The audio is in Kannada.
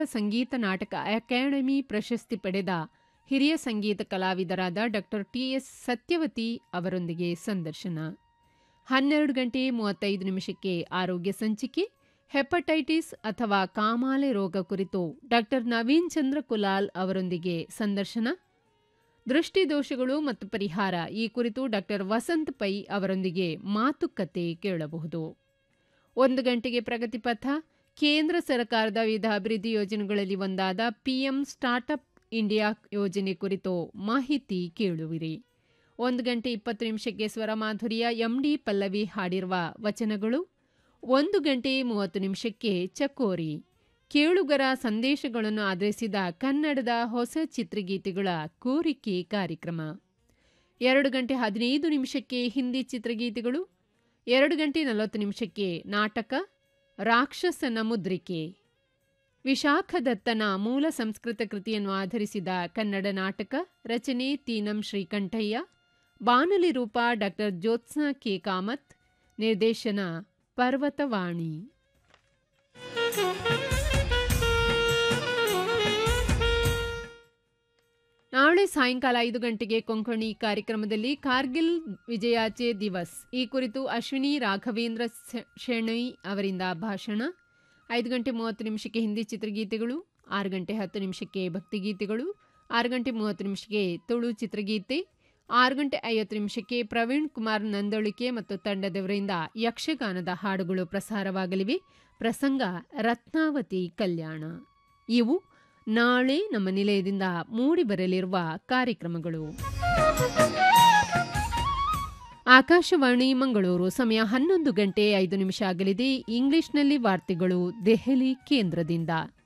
ಸಂಗೀತ ನಾಟಕ ಅಕಾಡೆಮಿ ಪ್ರಶಸ್ತಿ ಪಡೆದ ಹಿರಿಯ ಸಂಗೀತ ಕಲಾವಿದರಾದ ಡಾಕ್ಟರ್ ಟಿಎಸ್ ಸತ್ಯವತಿ ಅವರೊಂದಿಗೆ ಸಂದರ್ಶನ ಹನ್ನೆರಡು ಗಂಟೆ ಮೂವತ್ತೈದು ನಿಮಿಷಕ್ಕೆ ಆರೋಗ್ಯ ಸಂಚಿಕೆ ಹೆಪಟೈಟಿಸ್ ಅಥವಾ ಕಾಮಾಲೆ ರೋಗ ಕುರಿತು ಡಾಕ್ಟರ್ ನವೀನ್ ಚಂದ್ರ ಕುಲಾಲ್ ಅವರೊಂದಿಗೆ ಸಂದರ್ಶನ ದೃಷ್ಟಿದೋಷಗಳು ಮತ್ತು ಪರಿಹಾರ ಈ ಕುರಿತು ಡಾಕ್ಟರ್ ವಸಂತ್ ಪೈ ಅವರೊಂದಿಗೆ ಮಾತುಕತೆ ಕೇಳಬಹುದು ಒಂದು ಗಂಟೆಗೆ ಪ್ರಗತಿಪಥ ಕೇಂದ್ರ ಸರ್ಕಾರದ ವಿವಿಧ ಅಭಿವೃದ್ಧಿ ಯೋಜನೆಗಳಲ್ಲಿ ಒಂದಾದ ಪಿಎಂ ಸ್ಟಾರ್ಟ್ಅಪ್ ಇಂಡಿಯಾ ಯೋಜನೆ ಕುರಿತು ಮಾಹಿತಿ ಕೇಳುವಿರಿ ಒಂದು ಗಂಟೆ ಇಪ್ಪತ್ತು ನಿಮಿಷಕ್ಕೆ ಸ್ವರಮಾಧುರ್ಯ ಎಂಡಿ ಪಲ್ಲವಿ ಹಾಡಿರುವ ವಚನಗಳು ಒಂದು ಗಂಟೆ ಮೂವತ್ತು ನಿಮಿಷಕ್ಕೆ ಚಕೋರಿ ಕೇಳುಗರ ಸಂದೇಶಗಳನ್ನು ಆಧರಿಸಿದ ಕನ್ನಡದ ಹೊಸ ಚಿತ್ರಗೀತೆಗಳ ಕೋರಿಕೆ ಕಾರ್ಯಕ್ರಮ ಎರಡು ಗಂಟೆ ಹದಿನೈದು ನಿಮಿಷಕ್ಕೆ ಹಿಂದಿ ಚಿತ್ರಗೀತೆಗಳು ಎರಡು ಗಂಟೆ ನಲವತ್ತು ನಿಮಿಷಕ್ಕೆ ನಾಟಕ ರಾಕ್ಷಸನ ಮುದ್ರಿಕೆ ವಿಶಾಖದತ್ತನ ಮೂಲ ಸಂಸ್ಕೃತ ಕೃತಿಯನ್ನು ಆಧರಿಸಿದ ಕನ್ನಡ ನಾಟಕ ರಚನೆ ತೀನಂ ಶ್ರೀಕಂಠಯ್ಯ ಬಾನುಲಿ ರೂಪ ಡಾಕ್ಟರ್ ಜ್ಯೋತ್ಸ್ನಾ ಕೆ ಕಾಮತ್ ನಿರ್ದೇಶನ ಪರ್ವತವಾಣಿ ನಾಳೆ ಸಾಯಂಕಾಲ ಐದು ಗಂಟೆಗೆ ಕೊಂಕಣಿ ಕಾರ್ಯಕ್ರಮದಲ್ಲಿ ಕಾರ್ಗಿಲ್ ವಿಜಯಾಚೆ ದಿವಸ್ ಈ ಕುರಿತು ಅಶ್ವಿನಿ ರಾಘವೇಂದ್ರ ಶೆಣೈ ಅವರಿಂದ ಭಾಷಣ ಐದು ಗಂಟೆ ಮೂವತ್ತು ನಿಮಿಷಕ್ಕೆ ಹಿಂದಿ ಚಿತ್ರಗೀತೆಗಳು ಆರು ಗಂಟೆ ಹತ್ತು ನಿಮಿಷಕ್ಕೆ ಭಕ್ತಿಗೀತೆಗಳು ಆರು ಗಂಟೆ ಮೂವತ್ತು ನಿಮಿಷಕ್ಕೆ ತುಳು ಚಿತ್ರಗೀತೆ ಆರು ಗಂಟೆ ಐವತ್ತು ನಿಮಿಷಕ್ಕೆ ಪ್ರವೀಣ್ ಕುಮಾರ್ ನಂದಳಿಕೆ ಮತ್ತು ತಂಡದವರಿಂದ ಯಕ್ಷಗಾನದ ಹಾಡುಗಳು ಪ್ರಸಾರವಾಗಲಿವೆ ಪ್ರಸಂಗ ರತ್ನಾವತಿ ಕಲ್ಯಾಣ ಇವು ನಾಳೆ ನಮ್ಮ ನಿಲಯದಿಂದ ಮೂಡಿಬರಲಿರುವ ಕಾರ್ಯಕ್ರಮಗಳು ಆಕಾಶವಾಣಿ ಮಂಗಳೂರು ಸಮಯ ಹನ್ನೊಂದು ಗಂಟೆ ಐದು ನಿಮಿಷ ಆಗಲಿದೆ ಇಂಗ್ಲಿಷ್ನಲ್ಲಿ ವಾರ್ತೆಗಳು ದೆಹಲಿ ಕೇಂದ್ರದಿಂದ